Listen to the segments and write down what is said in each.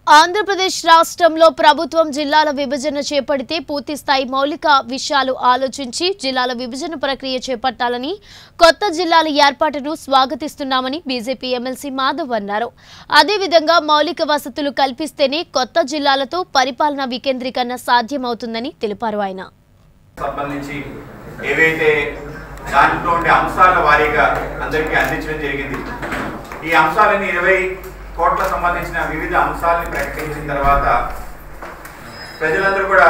ఆంధ్రప్రదేశ్ రాష్ట్రంలో ప్రభుత్వం జిల్లాల విభజన చేపడితే పూర్తి స్థాయి మౌలిక విషయాలు ఆలోచించి జిల్లాల విభజన ప్రక్రియ చేపట్టాలని కొత్త జిల్లాల ఏర్పాటును స్వాగతిస్తున్నామని బీజేపీ ఎమ్మెల్సీ మాధవ్ అన్నారు అదేవిధంగా మౌలిక వసతులు కల్పిస్తేనే కొత్త జిల్లాలతో పరిపాలనా వికేంద్రీకరణ సాధ్యమవుతుందని తెలిపారు ఆయన సంబంధించి ఏవైతే దాంట్లో ఉండే అంశాల వారీగా అందరికీ అందించడం జరిగింది ఈ అంశాలని ఇరవై కోట్ల సంబంధించిన వివిధ అంశాలని ప్రకటించిన తర్వాత ప్రజలందరూ కూడా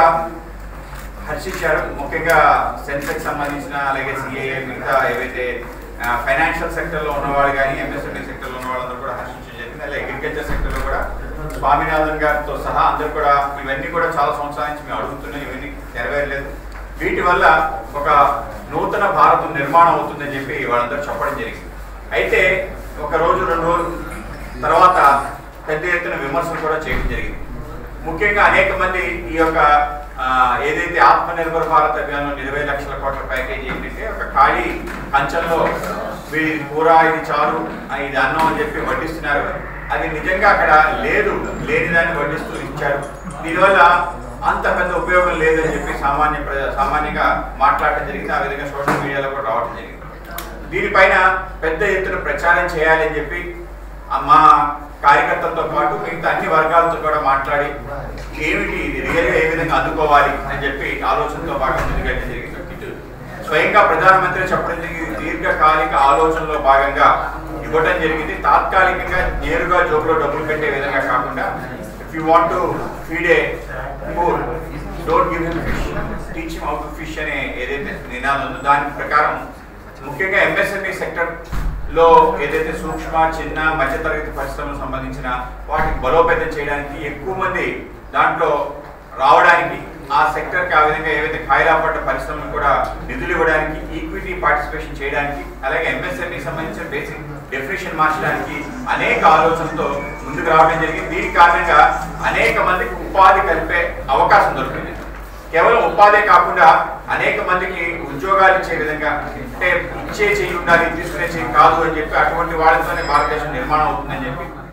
హర్షించారు ముఖ్యంగా సెన్సెక్స్ సంబంధించిన అలాగే సిఏఏ మిగతా ఏవైతే ఫైనాన్షియల్ సెక్టర్లో ఉన్నవాళ్ళు కానీ ఎంఎస్ఎంఈ సెక్టర్లో ఉన్న వాళ్ళందరూ కూడా హర్షించడం జరిగింది అలాగే అగ్రికల్చర్ సెక్టర్లో కూడా స్వామినాథన్ గారితో సహా అందరూ కూడా ఇవన్నీ కూడా చాలా సంవత్సరాల నుంచి మేము అడుగుతున్నాం ఇవన్నీ నెరవేరలేదు వీటి వల్ల ఒక నూతన భారతం నిర్మాణం అవుతుందని చెప్పి వాళ్ళందరూ చెప్పడం జరిగింది అయితే ఒక రోజు రెండు రోజులు తర్వాత పెద్ద ఎత్తున విమర్శలు కూడా చేయడం జరిగింది ముఖ్యంగా అనేక మంది ఈ యొక్క ఆ, ఏదైతే ఆత్మనిర్భర్ భారత్ అభియాన్లో ఇరవై లక్షల కోట్ల ప్యాకేజీ ఏంటంటే ఒక ఖాళీ కంచంలో వీడి కూర ఇది చారు ఆ, ఇది అన్నం అని చెప్పి వడ్డిస్తున్నారు అది నిజంగా అక్కడ లేదు లేని దాన్ని వడ్డిస్తూ ఇచ్చారు దీనివల్ల అంత పెద్ద ఉపయోగం లేదని చెప్పి సామాన్య ప్రజ సామాన్యంగా మాట్లాడటం జరిగింది ఆ విధంగా సోషల్ మీడియాలో కూడా రావడం జరిగింది దీనిపైన పెద్ద ఎత్తున ప్రచారం చేయాలని చెప్పి ఆ మా కార్యకర్తలతో పాటు మిగతా అన్ని వర్గాలతో కూడా మాట్లాడి ఏమిటి ఇది రియల్గా ఏ విధంగా అందుకోవాలి అని చెప్పి ఆలోచనతో భాగంగా ముందుకెళ్ళడం జరిగింది ఇటు స్వయంగా ప్రధానమంత్రి చెప్పడం జరిగింది దీర్ఘకాలిక ఆలోచనలో భాగంగా ఇవ్వడం జరిగింది తాత్కాలికంగా నేరుగా జోబులో డబ్బులు పెట్టే విధంగా కాకుండా if you want to feed a poor don't give him fish teach him how to fish అనే ఏదైతే నినాదం ఉందో దాని ప్రకారం ముఖ్యంగా ఎంఎస్ఎంఈ సెక్టర్ లో ఏదైతే సూక్ష్మ చిన్న మధ్యతరగతి పరిశ్రమలకు సంబంధించిన వాటిని బలోపేతం చేయడానికి ఎక్కువ మంది దాంట్లో రావడానికి ఆ సెక్టర్ కి ఆ విధంగా ఏవైతే ఖాయిలా పడ్డ పరిశ్రమలు కూడా నిధులు ఇవ్వడానికి ఈక్విటీ పార్టిసిపేషన్ చేయడానికి అలాగే ఎంఎస్ఎంఈ సంబంధించిన బేసిక్ డెఫినేషన్ మార్చడానికి అనేక ఆలోచనలతో ముందుకు రావడం జరిగింది దీని కారణంగా అనేక మందికి ఉపాధి కలిపే అవకాశం దొరికింది కేవలం ఉపాధి కాకుండా అనేక మందికి ఉద్యోగాలు ఇచ్చే విధంగా అంటే ఇచ్చే చెయ్యి ఉండాలి తీసుకునే చెయ్యి కాదు అని చెప్పి అటువంటి వాళ్ళతోనే భారతదేశం నిర్మాణం అవుతుందని చెప్పి